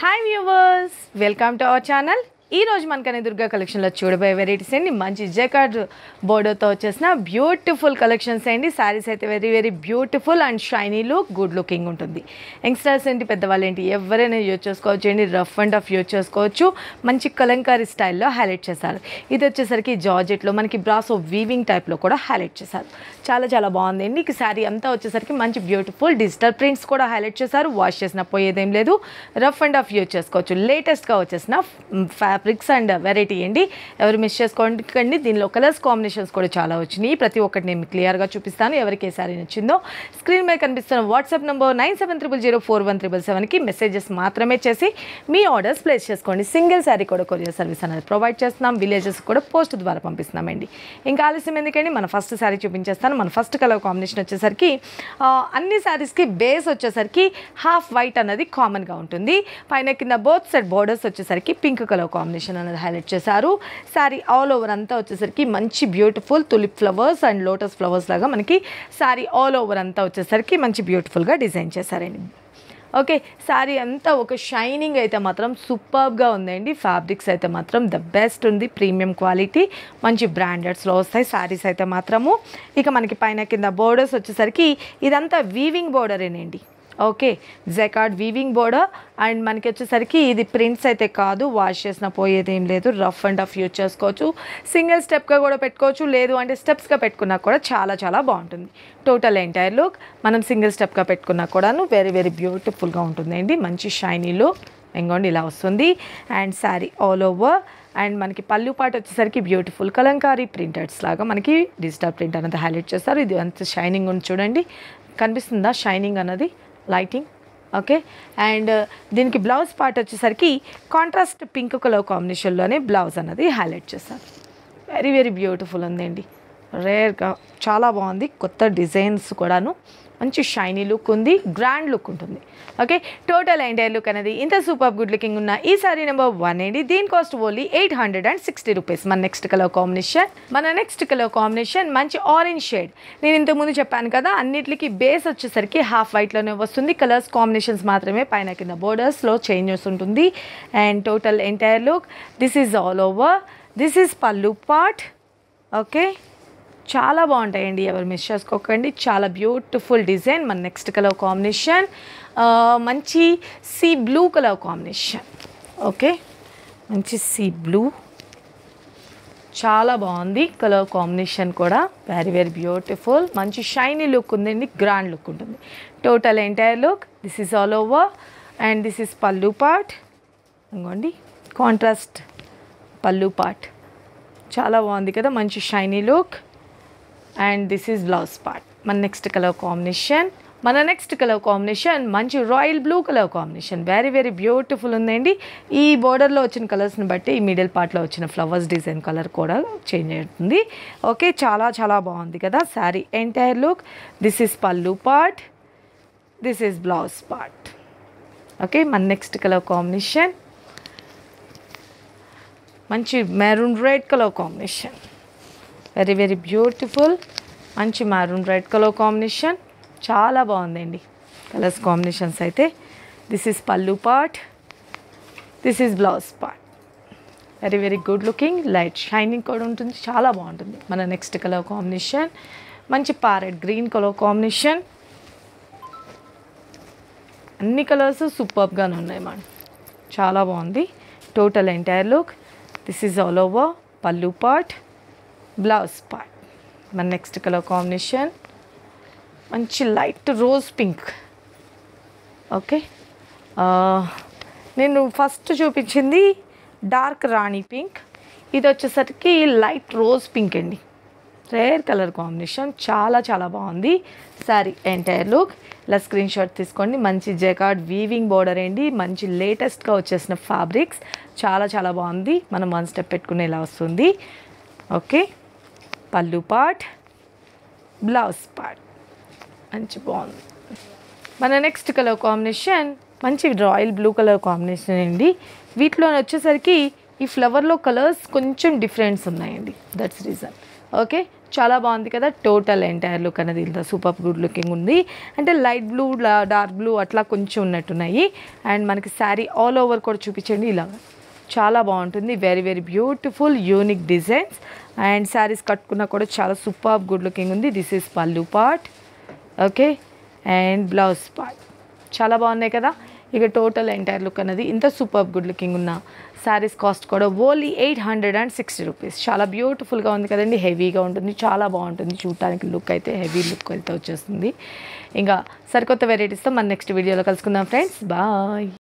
hi viewers welcome to our channel ఈ రోజు మనకనే దుర్గా కలెక్షన్లో చూడబోయే వెరైటీస్ అండి మంచి జకార్డ్ బోర్డర్తో వచ్చేసిన బ్యూటిఫుల్ కలెక్షన్స్ అండి శారీస్ అయితే very very beautiful and shiny look good looking ఉంటుంది యంగ్స్టర్స్ ఏంటి పెద్దవాళ్ళు ఏంటి ఎవరైనా యూజ్ చేసుకోవచ్చు అండి రఫ్ అండ్ ఆఫ్ యూజ్ చేసుకోవచ్చు మంచి కలంకారీ స్టైల్లో హైలైట్ చేశారు ఇది వచ్చేసరికి జార్జెట్లో మనకి బ్రాసో వీవింగ్ టైప్లో కూడా హైలైట్ చేశారు చాలా చాలా బాగుంది అండి ఈ శారీ అంతా వచ్చేసరికి మంచి బ్యూటిఫుల్ డిజిటల్ ప్రింట్స్ కూడా హైలైట్ చేశారు వాష్ చేసిన పోయేదేం లేదు రఫ్ అండ్ ఆఫ్ యూజ్ చేసుకోవచ్చు లేటెస్ట్గా వచ్చేసిన ఫ్యాబ్రిక్స్ అండ్ వెరైటీ అండి ఎవరు మిస్ చేసుకోండి దీనిలో కలర్స్ కాంబినేషన్స్ కూడా చాలా వచ్చినాయి ప్రతి ఒక్కటి నేను క్లియర్గా చూపిస్తాను ఎవరికి ఏ సారీ నచ్చిందో స్క్రీన్ మీద కనిపిస్తున్న WhatsApp number nine seven triple zero four one triple సెవెన్కి మెసేజెస్ మాత్రమే చేసి మీ ఆర్డర్స్ ప్లేస్ చేసుకోండి సింగిల్ శారీ కూడా కొరియర్ సర్వీస్ అనేది ప్రొవైడ్ చేస్తున్నాం విలేజెస్ కూడా పోస్ట్ ద్వారా పంపిస్తున్నామండి ఇంకా ఆలస్యం ఎందుకండి మన ఫస్ట్ శారీ చూపించేస్తాను మన ఫస్ట్ కలర్ కాంబినేషన్ వచ్చేసరికి ఆ, అన్ని శారీస్కి బేస్ వచ్చేసరికి హాఫ్ వైట్ అన్నది కామన్గా ఉంటుంది పైన కింద బోత్ సెట్ బోర్డర్స్ వచ్చేసరికి పింక్ కలర్ కాంబినేషన్ అనేది హైలైట్ చేశారు శారీ ఆల్ ఓవర్ అంతా వచ్చేసరికి మంచి beautiful tulip flowers and lotus flowers లాగా మనకి శారీ ఆల్ ఓవర్ అంతా వచ్చేసరికి మంచి బ్యూటిఫుల్గా డిజైన్ చేశారండి ఓకే శారీ అంతా ఒక షైనింగ్ అయితే మాత్రం సూపర్గా ఉందండి ఫ్యాబ్రిక్స్ అయితే మాత్రం ద బెస్ట్ ఉంది ప్రీమియం క్వాలిటీ మంచి బ్రాండెడ్స్లో వస్తాయి శారీస్ అయితే మాత్రము ఇక మనకి పైన కింద బోర్డర్స్ వచ్చేసరికి ఇదంతా వీవింగ్ బోర్డరేనండి okay jacquard weaving border and మనకి వచ్చేసరికి ఇది ప్రింట్స్ అయితే కాదు వాష్ చేసిన పోయేది ఏం లేదు రఫ్ అండ్ రఫ్ యూజ్ చేసుకోవచ్చు సింగిల్ స్టెప్గా కూడా పెట్టుకోవచ్చు లేదు అంటే స్టెప్స్గా పెట్టుకున్నా కూడా చాలా చాలా బాగుంటుంది టోటల్ ఎంటైర్ లుక్ మనం సింగిల్ స్టెప్గా పెట్టుకున్నా కూడాను వెరీ వెరీ బ్యూటిఫుల్గా ఉంటుందండి మంచి షైనీ లుక్ ఇంకోండి ఇలా వస్తుంది and sari all over and మనకి పళ్ళు పాట వచ్చేసరికి బ్యూటిఫుల్ కలంకారీ ప్రింటెడ్స్ లాగా మనకి డిజిటల్ ప్రింట్ అనేది హైలైట్ చేస్తారు ఇది అంత షైనింగ్ ఉంది చూడండి కనిపిస్తుందా షైనింగ్ అన్నది లైటింగ్ ఓకే అండ్ దీనికి బ్లౌజ్ పార్ట్ వచ్చేసరికి కాంట్రాస్ట్ పింక్ కలర్ కాంబినేషన్లోనే బ్లౌజ్ అన్నది హైలైట్ చేస్తారు వెరీ వెరీ బ్యూటిఫుల్ ఉందండి రేర్గా చాలా బాగుంది కొత్త డిజైన్స్ కూడాను మంచి షైనీ లుక్ ఉంది గ్రాండ్ లుక్ ఉంటుంది ఓకే టోటల్ ఎంటైర్ లుక్ అనేది ఇంత సూపర్ గుడ్ లుకింగ్ ఉన్న ఈ సారీ నెంబర్ వన్ అండి దీని cost only eight hundred and sixty rupees మన నెక్స్ట్ కలర్ కాంబినేషన్ మన నెక్స్ట్ కలర్ కాంబినేషన్ మంచి ఆరెంజ్ షేడ్ నేను ఇంతకుముందు చెప్పాను కదా అన్నిటికి బేస్ వచ్చేసరికి హాఫ్ వైట్లోనే వస్తుంది కలర్స్ కాంబినేషన్స్ మాత్రమే పైన కింద బోర్డర్స్లో చేంజెస్ ఉంటుంది and total entire look this is all over this is pallu part okay చాలా బాగుంటాయండి ఎవరు మిస్ చేసుకోకండి చాలా బ్యూటిఫుల్ డిజైన్ మన నెక్స్ట్ కలర్ కాంబినేషన్ మంచి sea blue colour combination okay మంచి సీ బ్లూ చాలా బాగుంది కలర్ కాంబినేషన్ కూడా వెరీ వెరీ బ్యూటిఫుల్ మంచి షైనీ లుక్ ఉందండి గ్రాండ్ లుక్ ఉంటుంది total entire look this is all over and this is pallu part ఇంకోండి కాంట్రాస్ట్ పల్లు పార్ట్ చాలా బాగుంది కదా మంచి shiny look and this is blouse part మన నెక్స్ట్ కలర్ కాంబినేషన్ మన నెక్స్ట్ కలర్ కాంబినేషన్ మంచి royal blue colour combination very very beautiful ఉందండి ఈ బోర్డర్లో వచ్చిన కలర్స్ని బట్టి ఈ మిడిల్ పార్ట్లో వచ్చిన ఫ్లవర్స్ డిజైన్ కలర్ కూడా చేంజ్ అవుతుంది ఓకే చాలా చాలా బాగుంది కదా sari entire look this is pallu part this is blouse part okay మన నెక్స్ట్ కలర్ కాంబినేషన్ మంచి maroon red colour combination very very beautiful మంచి మెరూన్ రెడ్ కలర్ కాంబినేషన్ చాలా బాగుందండి కలర్స్ కాంబినేషన్స్ అయితే this is pallu part this is blouse part very very good looking light shining కూడా ఉంటుంది చాలా బాగుంటుంది మన నెక్స్ట్ కలర్ కాంబినేషన్ మంచి పారెట్ గ్రీన్ కలర్ కాంబినేషన్ అన్ని కలర్స్ సూపర్గానే ఉన్నాయి మనం చాలా బాగుంది total entire look this is all over pallu part blouse part మన నెక్స్ట్ కలర్ కాంబినేషన్ మంచి లైట్ రోజ్ పింక్ ఓకే నేను ఫస్ట్ చూపించింది డార్క్ రాణి పింక్ ఇది వచ్చేసరికి లైట్ రోజ్ పింక్ అండి రేర్ కలర్ కాంబినేషన్ చాలా చాలా బాగుంది సారీ ఎంటైర్ లుక్ ఇలా స్క్రీన్ షాట్ తీసుకోండి మంచి జెకార్డ్ వీవింగ్ బోర్డర్ అండి మంచి లేటెస్ట్గా వచ్చేసిన ఫ్యాబ్రిక్స్ చాలా చాలా బాగుంది మనం వన్ స్టెప్ పెట్టుకునే ఇలా వస్తుంది ఓకే పళ్ళు పార్ట్ బ్లౌజ్ పార్ట్ మంచి బాగుంది మన నెక్స్ట్ కలర్ కాంబినేషన్ మంచి రాయల్ బ్లూ కలర్ కాంబినేషన్ అండి వీటిలో వచ్చేసరికి ఈ ఫ్లవర్లో కలర్స్ కొంచెం డిఫరెన్స్ ఉన్నాయండి దట్స్ రీజన్ ఓకే చాలా బాగుంది కదా టోటల్ ఎంటైర్ లుక్ అనేది ఇంత సూపర్ గుడ్ లుకింగ్ ఉంది అంటే లైట్ బ్లూ డార్క్ బ్లూ అట్లా కొంచెం ఉన్నట్టున్నాయి అండ్ మనకి శారీ ఆల్ ఓవర్ కూడా చూపించండి ఇలాగా చాలా బాగుంటుంది very very beautiful unique designs and saris కట్టుకున్నా కూడా చాలా సూపర్ గుడ్ లుకింగ్ ఉంది this is pallu part okay and blouse part చాలా బాగున్నాయి కదా ఇక టోటల్ ఎంటైర్ లుక్ అనేది ఇంత సూపర్ గుడ్ లుకింగ్ ఉన్న శారీస్ కాస్ట్ కూడా only eight hundred and sixty rupees చాలా బ్యూటిఫుల్గా ఉంది కదండి హెవీగా ఉంటుంది చాలా బాగుంటుంది చూడటానికి లుక్ అయితే హెవీ లుక్ అయితే వచ్చేస్తుంది ఇంకా సరికొత్త వెరైటీస్తో మన నెక్స్ట్ వీడియోలో కలుసుకుందాం ఫ్రెండ్స్ బాయ్